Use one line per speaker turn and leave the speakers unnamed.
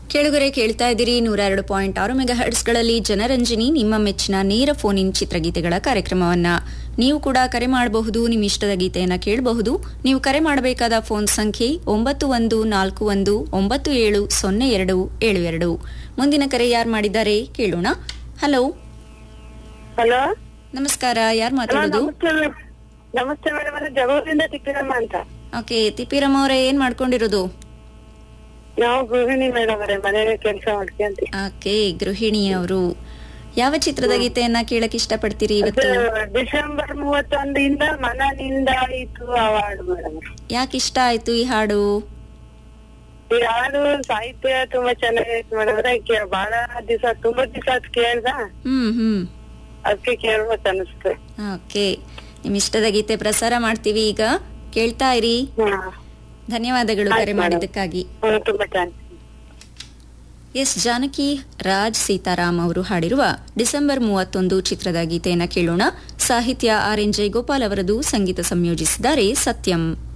ಕೇಳುಗರೆ ಕೇಳ್ತಾ ಇದ್ದೀರಿ ನೂರ ಎರಡು ಪಾಯಿಂಟ್ ಆರು ಮೆಗಾ ಹರ್ಟ್ಸ್ಗಳಲ್ಲಿ ಜನರಂಜನಿ ನಿಮ್ಮ ಮೆಚ್ಚಿನ ನೇರ ಫೋನ್ ಇನ್ ಚಿತ್ರಗೀತೆಗಳ ಕಾರ್ಯಕ್ರಮವನ್ನ ನೀವು ಕೂಡ ಕರೆ ಮಾಡಬಹುದು ನಿಮ್ಮ ಇಷ್ಟದ ಗೀತೆಯನ್ನ ಕೇಳಬಹುದು ನೀವು ಕರೆ ಮಾಡಬೇಕಾದ ಫೋನ್ ಸಂಖ್ಯೆ ಒಂಬತ್ತು ಒಂದು ನಾಲ್ಕು ಒಂದು ಒಂಬತ್ತು ಏಳು ಸೊನ್ನೆ ಎರಡು ಏಳು ಎರಡು ಮುಂದಿನ ಕರೆ ಯಾರು ಮಾಡಿದ್ದಾರೆ ಕೇಳೋಣ ಹಲೋ
ಹಲೋ
ನಮಸ್ಕಾರ ಯಾರು ಮಾತಾಡೋದು
ನಮಸ್ತೆ ಮೇಡಮ್. ನಮಸ್ತೆ ಮೇಡಮ್ ಅದು ಜಗಳೂರಿಂದ ತಿಪ್ಪಿರಮ್ಮ ಅಂತ
ಓಕೆ ತಿಪ್ಪಿರಮ್ಮ ಅವರೇ ಏನ್ ಮಾಡ್ಕೊಂಡಿರೋದು
ನಾವು ಗೃಹಿಣಿ ಮೇಡಮ್ ಅವರೇ ಮನೆಯ ಕೆಲಸ ಮಾಡ್ಕೊಂತೀವಿ
ಓಕೆ ಗೃಹಿಣಿ ಅವರು ಯಾವ ಚಿತ್ರದ ಗೀತೆಯನ್ನ ಕೇಳಕ್ ಇಷ್ಟಪಡ್ತೀರಿ
ಅದು
ಇವತ್ತು
ಡಿಸೆಂಬರ್ ಮೂವತ್ತೊಂದರಿಂದ ಮನನಿಂದ ಆಯಿತು ಅವಾರ್ಡ್ ಮೇಡಮ್
ಯಾಕೆ ಇಷ್ಟ ಆಯ್ತು ಈ ಹಾಡು
ಈ ಹಾಡು ಸಾಹಿತ್ಯ ತುಂಬಾ ಚೆನ್ನಾಗೈತೆ ಮೇಡಮ್ ಬಹಳ ದಿವಸ ತುಂಬಾ ದಿವಸ ಆತ್ ಕೇಳ್ದ
ಹ್ಮ್ ಹ್ಮ್
ಅದಕ್ಕೆ ಕೇಳ್ಬೇಕು ಅನಿಸ್ತು
ಓಕೆ ನಿಮ್ ಇಷ್ಟದ ಗೀತೆ ಪ್ರಸಾರ ಮಾಡ್ತೀವಿ ಈಗ ಕೇಳ್ತಾ ಇರಿ
ಹಾ
ಧನ್ಯವಾದಗಳು
ಆಯ್ತು
ಕರೆ
madam.
ಮಾಡಿದ್ದಕ್ಕಾಗಿ
ಹ್ಮ್, ತುಂಬಾ ಥ್ಯಾಂಕ್ಸ್
ಎಸ್ ಜಾನಕಿ ರಾಜ್ ಸೀತಾರಾಮ್ ಅವರು ಹಾಡಿರುವ ಡಿಸೆಂಬರ್ ಮೂವತ್ತೊಂದು ಚಿತ್ರದ ಗೀತೆಯನ್ನ ಕೇಳೋಣ ಸಾಹಿತ್ಯ ಆರ್ ಎನ್ ಜಯಗೋಪಾಲ್ ಅವರದು ಸಂಗೀತ ಸಂಯೋಜಿಸಿದ್ದಾರೆ ಸತ್ಯಂ